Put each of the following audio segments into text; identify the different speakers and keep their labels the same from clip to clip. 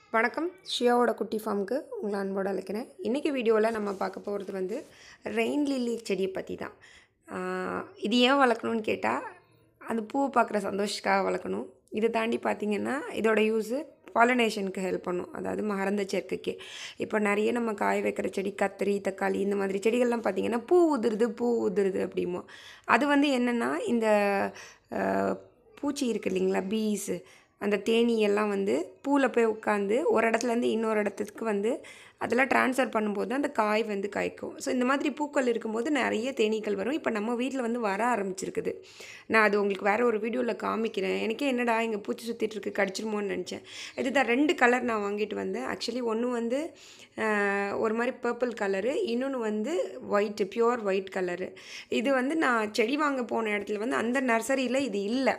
Speaker 1: வணக்கம் ஷியாவோட குட்டி ஃபார்முக்கு உங்களை அன்போடு அழைக்கிறேன் இன்றைக்கி வீடியோவில் நம்ம பார்க்க போகிறது வந்து ரெயின் லில்லி செடியை பற்றி தான் ஆஹ் இது ஏன் வளர்க்கணும்னு கேட்டால் அந்த பூவை பார்க்குற சந்தோஷத்துக்காக வளர்க்கணும் இதை தாண்டி பார்த்திங்கன்னா இதோட யூஸு பாலினேஷனுக்கு ஹெல்ப் பண்ணும் அதாவது மகரந்த சேர்க்கைக்கு இப்போ நிறைய நம்ம காய வைக்கிற செடி கத்திரி தக்காளி இந்த மாதிரி செடிகள்லாம் பார்த்திங்கன்னா பூ உதிருது பூ உதிருது அப்படிமோ அது வந்து என்னென்னா இந்த ஆஹ், பூச்சி இருக்கு இல்லைங்களா பீஸு அந்த தேனீ எல்லாம் வந்து பூவில் போய் உட்காந்து ஒரு இடத்துலேருந்து இன்னொரு இடத்துக்கு வந்து அதெல்லாம் ட்ரான்ஸ்ஃபர் பண்ணும்போது அந்த காய் வந்து காய்க்கும் ஸோ இந்த மாதிரி பூக்கள் இருக்கும்போது நிறைய தேனீக்கள் வரும் இப்போ நம்ம வீட்டில் வந்து வர ஆரம்பிச்சிருக்குது நான் அது உங்களுக்கு வேறு ஒரு வீடியோவில் காமிக்கிறேன் எனக்கே என்னடா இங்கே பூச்சி சுற்றிட்டு இருக்கு கடிச்சிருமோன்னு நினச்சேன் இதுதான் ரெண்டு கலர் நான் வாங்கிட்டு வந்தேன் ஆக்சுவலி ஒன்று வந்து ஆஹ், ஒரு மாதிரி பர்பிள் கலரு இன்னொன்று வந்து ஒயிட்டு பியூர் ஒயிட் கலரு இது வந்து நான் செடி வாங்க போன இடத்துல வந்து அந்த நர்சரியில் இது இல்லை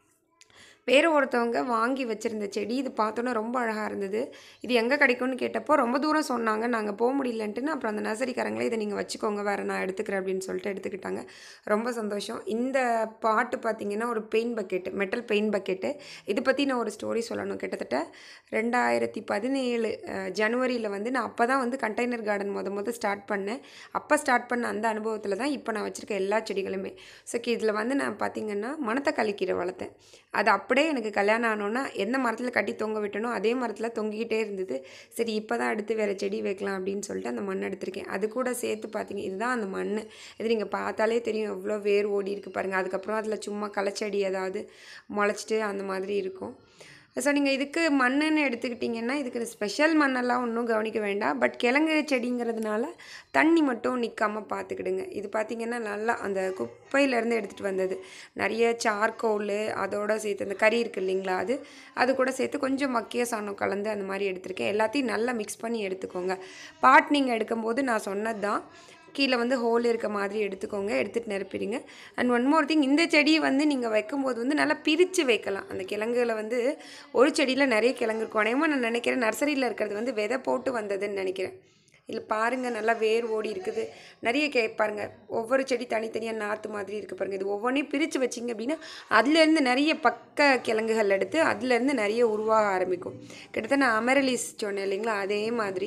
Speaker 1: வேறு ஒருத்தவங்க வாங்கி வச்சுருந்த செடி இது பார்த்தோன்னே ரொம்ப அழகாக இருந்தது இது எங்கே கிடைக்கும்னு கேட்டப்போ ரொம்ப தூரம் சொன்னாங்க நாங்கள் போக முடியலன்ட்டுன்னு அப்புறம் அந்த நர்சரிக்காரங்களே இதை நீங்கள் வச்சுக்கோங்க வேறு நான் எடுத்துக்கிறேன் அப்படின்னு சொல்லிட்டு எடுத்துக்கிட்டாங்க ரொம்ப சந்தோஷம் இந்த பாட்டு பார்த்தீங்கன்னா ஒரு paint bucket metal paint bucket இது பற்றி நான் ஒரு ஸ்டோரி சொல்லணும் கிட்டத்தட்ட ரெண்டாயிரத்தி பதினேழு ஜனவரியில் வந்து நான் அப்போ தான் வந்து கண்டெய்னர் கார்டன் முத முத ஸ்டார்ட் பண்ணேன் அப்போ ஸ்டார்ட் பண்ண அந்த அனுபவத்தில் தான் இப்போ நான் வச்சுருக்க எல்லா செடிகளுமே ஸோ இதில் வந்து நான் பார்த்தீங்கன்னா மணத்தக்காளி கீரை வளர்த்தேன் அது அப்படியே எனக்கு கல்யாணம் ஆனோன்னா எந்த மரத்தில் கட்டி தொங்க விட்டனோ அதே மரத்தில் தொங்கிக்கிட்டே இருந்தது சரி இப்போ தான் அடுத்து வேறு செடி வைக்கலாம் அப்படின்னு சொல்லிட்டு அந்த மண் எடுத்திருக்கேன் அது கூட சேர்த்து பார்த்தீங்க இதுதான் அந்த மண் இது நீங்கள் பார்த்தாலே தெரியும் எவ்வளோ வேர் ஓடி இருக்கு பாருங்கள் அதுக்கப்புறம் அதில் சும்மா களைச்செடி ஏதாவது முளைச்சிட்டு அந்த மாதிரி இருக்கும் ஸோ நீங்கள் இதுக்கு மண்ணுன்னு எடுத்துக்கிட்டிங்கன்னா இதுக்கு ஸ்பெஷல் மண்ணெல்லாம் ஒன்றும் கவனிக்க வேண்டாம் பட் கிழங்கு செடிங்கிறதுனால தண்ணி மட்டும் நிற்காமல் பார்த்துக்கிடுங்க இது பார்த்திங்கன்னா நல்லா அந்த குப்பையிலேருந்து எடுத்துகிட்டு வந்தது நிறைய சார்கோல் அதோட சேர்த்து அந்த கறி இருக்குது இல்லைங்களா அது அது கூட சேர்த்து கொஞ்சம் மக்கிய சாணம் கலந்து அந்த மாதிரி எடுத்திருக்கேன் எல்லாத்தையும் நல்லா மிக்ஸ் பண்ணி எடுத்துக்கோங்க பாட் நீங்கள் எடுக்கும்போது நான் சொன்னது தான் கீழே வந்து ஹோல் இருக்க மாதிரி எடுத்துக்கோங்க எடுத்துகிட்டு நிரப்பிடுங்க அண்ட் ஒன் மோர் திங் இந்த செடியை வந்து நீங்கள் வைக்கும்போது வந்து நல்லா பிரித்து வைக்கலாம் அந்த கிழங்குல வந்து ஒரு செடியில் நிறைய கிழங்கு இருக்கும் அநேகமாக நான் நினைக்கிறேன் நர்சரியில் இருக்கிறது வந்து விதை போட்டு வந்ததுன்னு நினைக்கிறேன் இதில் பாருங்கள் நல்லா வேர் ஓடி இருக்குது நிறைய கே பாருங்க ஒவ்வொரு செடி தனித்தனியாக நாற்று மாதிரி இருக்குது பாருங்கள் இது ஒவ்வொன்றையும் பிரித்து வச்சிங்க அப்படின்னா அதுலேருந்து நிறைய பக்க கிழங்குகள் எடுத்து அதுலேருந்து நிறைய உருவாக ஆரம்பிக்கும் கிட்டத்தட்ட நான் அமரலிஸ் சொன்னேன் இல்லைங்களா அதே மாதிரி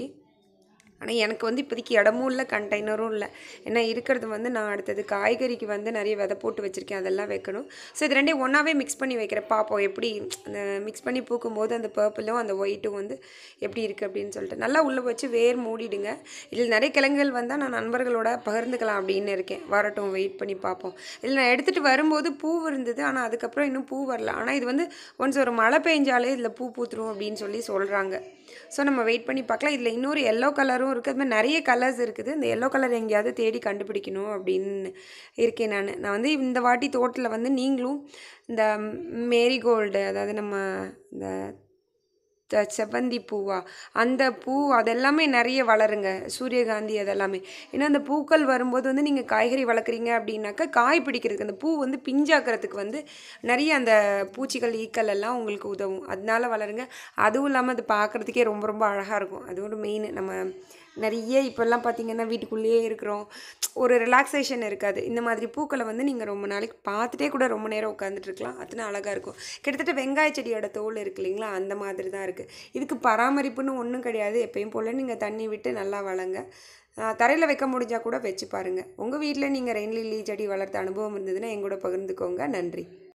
Speaker 1: ஆனால் எனக்கு வந்து இப்போதைக்கு இடமும் இல்லை கண்டெய்னரும் இல்லை ஏன்னா இருக்கிறது வந்து நான் அடுத்தது காய்கறிக்கு வந்து நிறைய விதை போட்டு வச்சுருக்கேன் அதெல்லாம் வைக்கணும் ஸோ இது ரெண்டையும் ஒன்றாவே மிக்ஸ் பண்ணி வைக்கிறேன் பார்ப்போம் எப்படி அந்த மிக்ஸ் பண்ணி பூக்கும்போது அந்த பர்பிளும் அந்த ஒயிட்டும் வந்து எப்படி இருக்குது அப்படின்னு சொல்லிட்டு நல்லா உள்ளே வச்சு வேர் மூடிடுங்க இதில் நிறைய கிழங்குகள் வந்தால் நான் நண்பர்களோட பகிர்ந்துக்கலாம் அப்படின்னு இருக்கேன் வரட்டும் வெயிட் பண்ணி பார்ப்போம் இதில் நான் எடுத்துகிட்டு வரும்போது பூ இருந்தது ஆனால் அதுக்கப்புறம் இன்னும் பூ வரல ஆனால் இது வந்து ஒன்ஸ் ஒரு மழை பெஞ்சாலே இதில் பூ பூத்துரும் அப்படின்னு சொல்லி சொல்கிறாங்க ஸோ நம்ம வெயிட் பண்ணி பார்க்கலாம் இதில் இன்னொரு எல்லோ கலரும் இருக்குது அது மாதிரி நிறைய கலர்ஸ் இருக்குது இந்த எல்லோ கலர் எங்கேயாவது தேடி கண்டுபிடிக்கணும் அப்படின்னு இருக்கேன் நான் நான் வந்து இந்த வாட்டி தோட்டத்தில் வந்து நீங்களும் இந்த மேரிகோல்டு அதாவது நம்ம இந்த த- செவ்வந்தி பூவா அந்த பூ அதெல்லாமே நிறைய வளருங்க சூரியகாந்தி அதெல்லாமே ஏன்னா அந்த பூக்கள் வரும்போது வந்து நீங்கள் காய்கறி வளர்க்குறீங்க அப்படின்னாக்கா காய் பிடிக்கிறதுக்கு அந்த பூ வந்து பிஞ்சாக்கிறதுக்கு வந்து நிறைய அந்த பூச்சிகள் ஈக்கள் எல்லாம் உங்களுக்கு உதவும் அதனால வளருங்க அதுவும் இல்லாமல் அது பார்க்குறதுக்கே ரொம்ப ரொம்ப அழகாக இருக்கும் அது ஒரு மெயின் நம்ம நிறைய இப்போல்லாம் பார்த்தீங்கன்னா வீட்டுக்குள்ளேயே இருக்கிறோம் ஒரு ரிலாக்ஸேஷன் இருக்காது இந்த மாதிரி பூக்களை வந்து நீங்கள் ரொம்ப நாளைக்கு பார்த்துட்டே கூட ரொம்ப நேரம் உட்காந்துட்டு இருக்கலாம் அதுனா அழகாக இருக்கும் கிட்டத்தட்ட வெங்காய செடியோட தோல் இருக்கு இல்லைங்களா அந்த மாதிரி தான் இருக்குது இதுக்கு பராமரிப்புன்னு ஒன்றும் கிடையாது எப்பயும் போல் நீங்கள் தண்ணி விட்டு நல்லா வளங்க தரையில் வைக்க முடிஞ்சால் கூட வச்சு பாருங்கள் உங்கள் வீட்டில் நீங்கள் ரெயின் லில்லி செடி வளர்த்த அனுபவம் இருந்ததுன்னா எங்கூட பகிர்ந்துக்கோங்க நன்றி